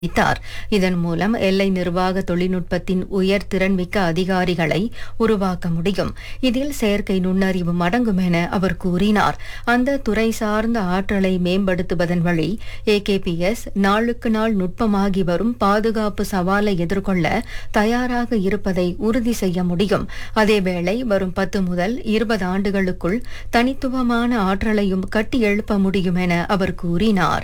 தெரிவித்தார் இதன் மூலம் எல்லை நிர்வாக தொழில்நுட்பத்தின் உயர் திறன்மிக்க அதிகாரிகளை உருவாக்க முடியும் இதில் செயற்கை நுண்ணறிவு அடங்கும் என அவர் கூறினார் அந்த துறை சார்ந்த ஆற்றலை மேம்படுத்துவதன் வழி ஏகேபிஎஸ் நாளுக்கு நாள் நுட்பமாகி வரும் பாதுகாப்பு சவாலை எதிர்கொள்ள தயாராக இருப்பதை உறுதி செய்ய முடியும் அதேவேளை வரும் பத்து முதல் இருபது ஆண்டுகளுக்குள் தனித்துவமான ஆற்றலையும் கட்டி எழுப்ப முடியும் என அவர் கூறினார்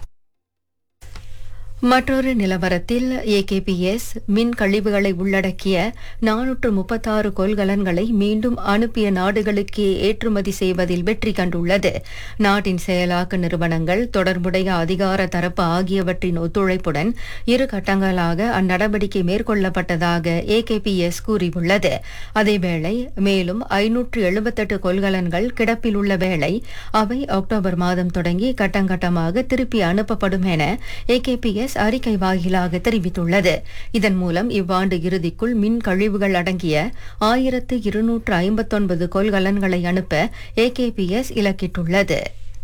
மற்றொரு நிலவரத்தில் ஏகேபிஎஸ் மின் கழிவுகளை உள்ளடக்கிய நானூற்று முப்பத்தாறு கொள்கலன்களை மீண்டும் அனுப்பிய நாடுகளுக்கே ஏற்றுமதி செய்வதில் வெற்றி கண்டுள்ளது நாட்டின் செயலாக்க நிறுவனங்கள் தொடர்புடைய அதிகார தரப்பு ஆகியவற்றின் ஒத்துழைப்புடன் இரு கட்டங்களாக அந்நடவடிக்கை மேற்கொள்ளப்பட்டதாக ஏகேபிஎஸ் கூறியுள்ளது அதேவேளை மேலும் ஐநூற்று எழுபத்தெட்டு கொள்கலன்கள் கிடப்பில் உள்ள வேளை அவை அக்டோபர் மாதம் தொடங்கி கட்டங்கட்டமாக திருப்பி அனுப்பப்படும் என ஏகேபிஎஸ் அறிக்கை வாயிலாக தெரிவித்துள்ளது இதன் மூலம் இவ்வாண்டு இறுதிக்குள் மின் கழிவுகள் அடங்கிய ஆயிரத்து இருநூற்று ஐம்பத்தொன்பது கொள்கலன்களை அனுப்ப ஏகேபிஎஸ் இலக்கிட்டுள்ளது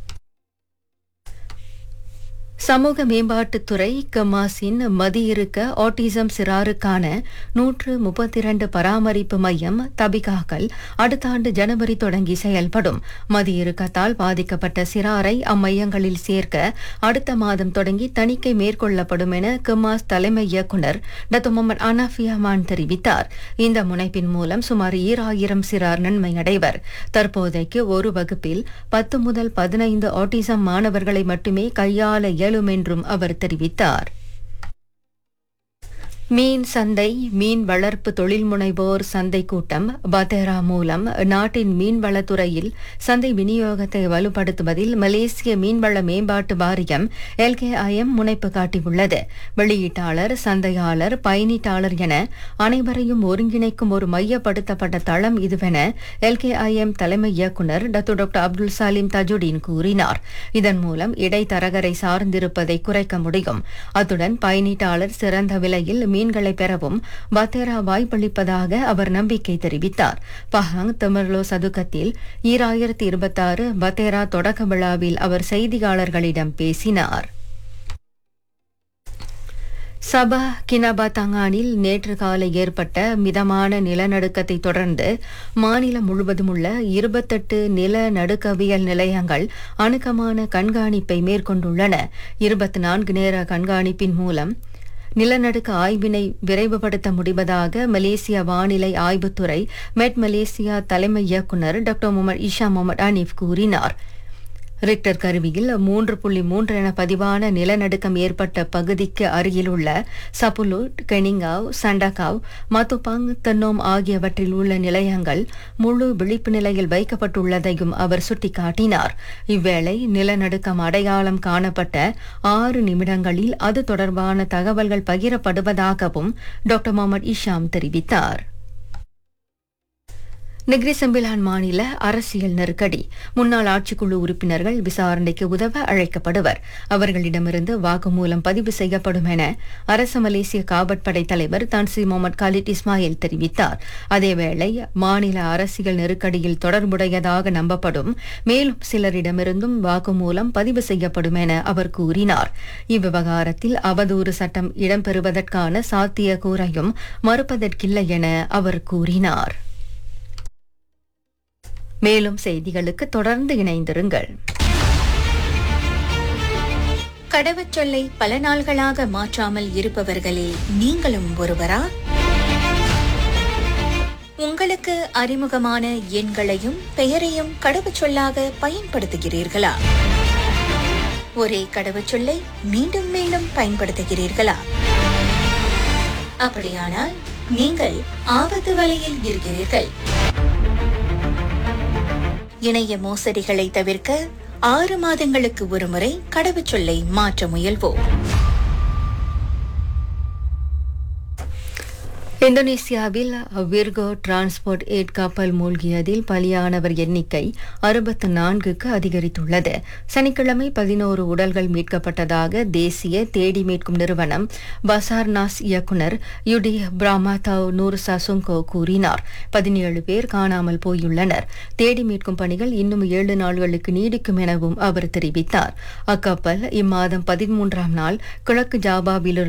சமூக மேம்பாட்டுத்துறை கமாஸின் மதியிருக்க ஆட்டிசம் சிறாருக்கான நூற்று முப்பத்தி இரண்டு பராமரிப்பு மையம் தபிகாக்கள் அடுத்த ஆண்டு ஜனவரி தொடங்கி செயல்படும் மதியிறுக்கத்தால் பாதிக்கப்பட்ட சிறாரை அம்மையங்களில் சேர்க்க அடுத்த மாதம் தொடங்கி தணிக்கை மேற்கொள்ளப்படும் என கமாஸ் தலைமை இயக்குநர் டத்து முகமது அனாஃபியாமான் தெரிவித்தார் இந்த முனைப்பின் மூலம் சுமார் ஈராயிரம் சிறார் நன்மை அடைவர் தற்போதைக்கு ஒரு வகுப்பில் பத்து முதல் பதினைந்து ஆட்டிசம் மாணவர்களை மட்டுமே கையாள இயலும் என்றும் அவர் தெரிவித்தார் மீன் சந்தை மீன் வளர்ப்பு தொழில் முனைவோர் சந்தை கூட்டம் பத்தேரா மூலம் நாட்டின் மீன்வளத்துறையில் சந்தை விநியோகத்தை வலுப்படுத்துவதில் மலேசிய மீன்வள மேம்பாட்டு வாரியம் எல்கேஐஎம் முனைப்பு காட்டியுள்ளது வெளியீட்டாளர் சந்தையாளர் பயனீட்டாளர் என அனைவரையும் ஒருங்கிணைக்கும் ஒரு மையப்படுத்தப்பட்ட தளம் இதுவென எல்கேஐஎம் தலைமை இயக்குநர் Dato doctor Abdul Salim Tajudeen கூறினார் இதன் மூலம் இடைத்தரகரை சார்ந்திருப்பதை குறைக்க முடியும் அத்துடன் பயனீட்டாளர் சிறந்த விலையில் மீன்களை பெறவும் பத்தேரா வாய்ப்பளிப்பதாக அவர் நம்பிக்கை தெரிவித்தார் பஹாங் திமர்லோ சதுக்கத்தில் ஈராயிரத்தி இருபத்தாறு பத்தேரா தொடக்க விழாவில் அவர் செய்தியாளர்களிடம் பேசினார் சபா கினபா தங்கானில் நேற்று காலை ஏற்பட்ட மிதமான நிலநடுக்கத்தை தொடர்ந்து மாநிலம் முழுவதும் உள்ள இருபத்தெட்டு நிலநடுக்கவியல் நிலையங்கள் அணுக்கமான கண்காணிப்பை மேற்கொண்டுள்ளன இருபத்தி நான்கு நேர கண்காணிப்பின் மூலம் நிலநடுக்க ஆய்வினை விரைவுபடுத்த முடிவதாக மலேசிய வானிலை ஆய்வுத்துறை மெட் மலேசியா தலைமை இயக்குநர் doctor Mohammad Isha Mohammad Hanif கூறினார் ரிக்டர் கருவியில் மூன்று புள்ளி மூன்று என பதிவான நிலநடுக்கம் ஏற்பட்ட பகுதிக்கு அருகிலுள்ள சப்புலுட் கெனிங்காவ் சண்டகாவ் மத்துபாங் தன்னோம் ஆகியவற்றில் உள்ள நிலையங்கள் முழு விழிப்பு நிலையில் வைக்கப்பட்டுள்ளதையும் அவர் சுட்டிக்காட்டினார் இவ்வேளை நிலநடுக்கம் அடையாளம் காணப்பட்ட ஆறு நிமிடங்களில் அது தொடர்பான தகவல்கள் பகிரப்படுவதாகவும் டாக்டர் முகமது இஷாம் தெரிவித்தார் நெக்ரி செம்பிலான் மாநில அரசியல் நெருக்கடி முன்னாள் ஆட்சிக்குழு உறுப்பினர்கள் விசாரணைக்கு உதவ அழைக்கப்படுவர் அவர்களிடமிருந்து வாக்குமூலம் பதிவு செய்யப்படும் என அரச மலேசிய காவற்படை தலைவர் தான்சி முகமது காலிட் இஸ்மாயில் தெரிவித்தார் அதேவேளை மாநில அரசியல் நெருக்கடியில் தொடர்புடையதாக நம்பப்படும் மேலும் சிலரிடமிருந்தும் வாக்குமூலம் பதிவு செய்யப்படும் என அவர் கூறினார் இவ்விவகாரத்தில் அவதூறு சட்டம் இடம்பெறுவதற்கான சாத்தியக்கூறையும் மறுப்பதற்கில்லை என அவர் கூறினார் மேலும் செய்திகளுக்கு தொடர்ந்து இணைந்திருங்கள் கடவுச்சொல்லை பல நாள்களாக மாற்றாமல் இருப்பவர்களில் நீங்களும் ஒருவரா உங்களுக்கு அறிமுகமான எண்களையும் பெயரையும் கடவுச்சொல்லாக பயன்படுத்துகிறீர்களா ஒரே கடவுச்சொல்லை மீண்டும் மீண்டும் பயன்படுத்துகிறீர்களா அப்படியானால் நீங்கள் ஆபத்து வலையில் இருக்கிறீர்கள் இணைய மோசடிகளை தவிர்க்க ஆறு மாதங்களுக்கு ஒருமுறை கடவுச்சொல்லை மாற்ற முயல்வோம் இந்தோனேசியாவில் விர்கோ டிரான்ஸ்போர்ட் எய்ட் கப்பல் மூழ்கியதில் பலியானவர் எண்ணிக்கை அறுபத்து நான்குக்கு அதிகரித்துள்ளது சனிக்கிழமை பதினோரு உடல்கள் மீட்கப்பட்டதாக தேசிய தேடி மீட்கும் நிறுவனம் பசார்னாஸ் இயக்குனர் யுடி பிராமாதாவ் நூர் சசுங்கோ கூறினார் பதினேழு பேர் காணாமல் போயுள்ளனர் தேடி மீட்கும் பணிகள் இன்னும் ஏழு நாள்களுக்கு நீடிக்கும் எனவும் அவர் தெரிவித்தார் அக்கப்பல் இம்மாதம் பதிமூன்றாம் நாள் கிழக்கு ஜாபாவிலிருந்து